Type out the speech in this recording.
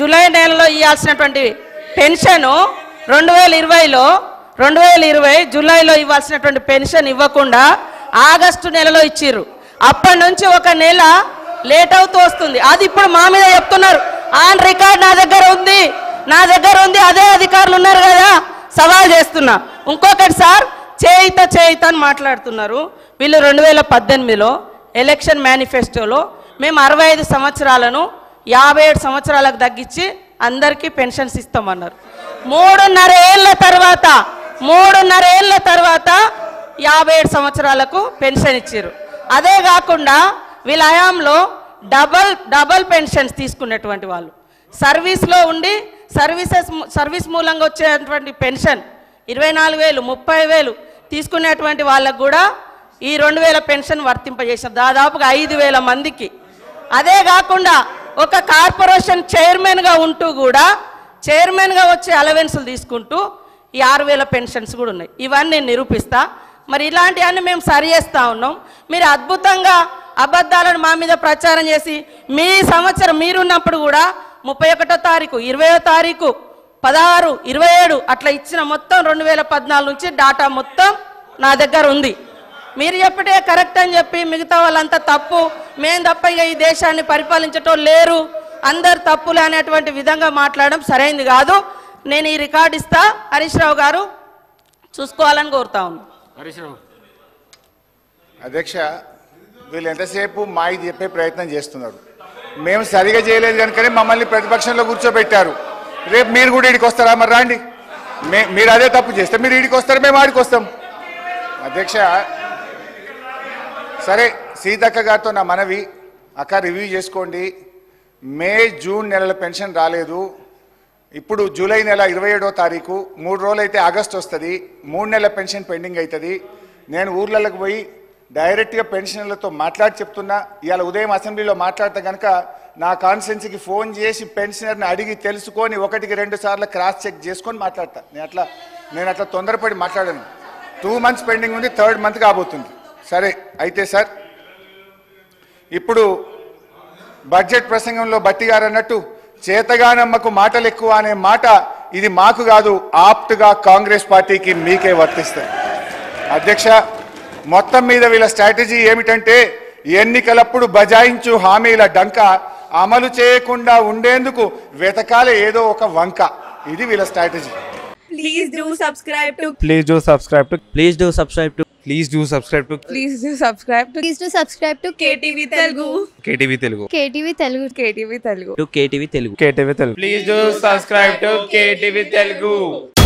July నెలలో ఇవ్వాల్సినటువంటి pension రెండు వేల ఇరవైలో రెండు వేల ఇరవై జూలైలో ఇవ్వాల్సినటువంటి పెన్షన్ ఇవ్వకుండా ఆగస్టు నెలలో ఇచ్చిర్రు అప్పటి నుంచి ఒక నెల లేట్ అవుతూ వస్తుంది అది ఇప్పుడు మా మీద చెప్తున్నారు ఆన్ రికార్డ్ నా దగ్గర ఉంది నా దగ్గర ఉంది అదే అధికారులు ఉన్నారు కదా సవాల్ చేస్తున్నా ఇంకొకటి సార్ చేయిత చేయిత అని మాట్లాడుతున్నారు వీళ్ళు రెండు వేల పద్దెనిమిదిలో ఎలక్షన్ మేనిఫెస్టోలో మేము అరవై ఐదు సంవత్సరాలను యాభై ఏడు సంవత్సరాలకు తగ్గించి అందరికీ పెన్షన్స్ ఇస్తామన్నారు మూడున్నర ఏళ్ళ తర్వాత మూడున్నర ఏళ్ళ తర్వాత యాభై ఏడు సంవత్సరాలకు పెన్షన్ ఇచ్చారు అదే కాకుండా వీళ్ళ హయాంలో డబల్ డబల్ పెన్షన్స్ తీసుకునేటువంటి వాళ్ళు సర్వీస్లో ఉండి సర్వీసెస్ సర్వీస్ మూలంగా వచ్చేటువంటి పెన్షన్ ఇరవై నాలుగు వేలు ముప్పై వేలు తీసుకునేటువంటి వాళ్ళకు కూడా ఈ రెండు వేల పెన్షన్ వర్తింపజేసాం దాదాపుగా ఐదు వేల మందికి అదే కాకుండా ఒక కార్పొరేషన్ చైర్మన్గా ఉంటూ కూడా చైర్మన్గా వచ్చే అలవెన్సులు తీసుకుంటూ ఈ ఆరు వేల పెన్షన్స్ కూడా ఉన్నాయి ఇవన్నీ నేను నిరూపిస్తా మరి ఇలాంటివన్నీ మేము సరి చేస్తూ ఉన్నాం మీరు అద్భుతంగా అబద్ధాలను మా మీద ప్రచారం చేసి మీ సంవత్సరం మీరున్నప్పుడు కూడా ముప్పై ఒకటో తారీఖు ఇరవయో తారీఖు పదహారు ఇరవై ఏడు అట్లా ఇచ్చిన మొత్తం రెండు వేల పద్నాలుగు నుంచి డాటా మొత్తం నా దగ్గర ఉంది మీరు చెప్పటే కరెక్ట్ అని చెప్పి మిగతా వాళ్ళంతా తప్పు మేము తప్ప ఇక ఈ దేశాన్ని పరిపాలించటం లేరు అందరు తప్పులు అనేటువంటి విధంగా మాట్లాడడం సరైంది కాదు నేను ఈ రికార్డు ఇస్తా హరీష్ రావు గారు చూసుకోవాలని కోరుతా ఉన్నాను హరీష్ రావు అధ్యక్ష వీళ్ళు ఎంతసేపు మాయి చెప్పే ప్రయత్నం చేస్తున్నారు మేము సరిగా చేయలేదు కనుకనే మమ్మల్ని ప్రతిపక్షంలో కూర్చోబెట్టారు రేపు మీరు కూడా ఇడికి వస్తారా మరి రాండి మే మీరు అదే తప్పు చేస్తే మీరు ఇడికి వస్తారు మేము ఆడికి వస్తాం అధ్యక్ష సరే సీతక్క గారితో నా మనవి అక్క రివ్యూ చేసుకోండి మే జూన్ నెలల పెన్షన్ రాలేదు ఇప్పుడు జూలై నెల ఇరవై ఏడో తారీఖు మూడు రోజులు అయితే ఆగస్ట్ వస్తుంది మూడు నెలల పెన్షన్ పెండింగ్ అవుతుంది నేను ఊర్లలోకి పోయి డైరెక్ట్గా పెన్షన్లతో మాట్లాడి చెప్తున్నా ఇవాళ ఉదయం అసెంబ్లీలో మాట్లాడితే కనుక నా కాన్స్టిట్యున్సీకి ఫోన్ చేసి పెన్షనర్ని అడిగి తెలుసుకొని ఒకటికి రెండు సార్లు క్రాస్ చెక్ చేసుకొని మాట్లాడతా నేను అట్లా నేను అట్లా తొందరపడి మాట్లాడాను టూ మంత్స్ పెండింగ్ ఉంది థర్డ్ మంత్ కాబోతుంది సరే అయితే సార్ ఇప్పుడు బడ్జెట్ ప్రసంగంలో బట్టి గారు అన్నట్టు చేతగానమ్మకు మాటలు ఎక్కువ అనే మాట ఇది మాకు కాదు ఆప్ట్గా కాంగ్రెస్ పార్టీకి మీకే వర్తిస్తాయి అధ్యక్ష మొత్తం మీద వీళ్ళ స్ట్రాటజీ ఏమిటంటే ఎన్నికలప్పుడు బజాయించు హామీల డంక అమలు చేయకుండా ఉండేందుకు వెతకాలే ఏదో ఒక వంక ఇది వీళ్ళ strategy Please do subscribe to Please do subscribe to Please do subscribe to please do subscribe to please do subscribe to please to subscribe to KTV Telugu KTV Telugu. KTV Telugu KTV Telugu to KTV Telugu. KTV Telugu. Please do subscribe to KTV Telugu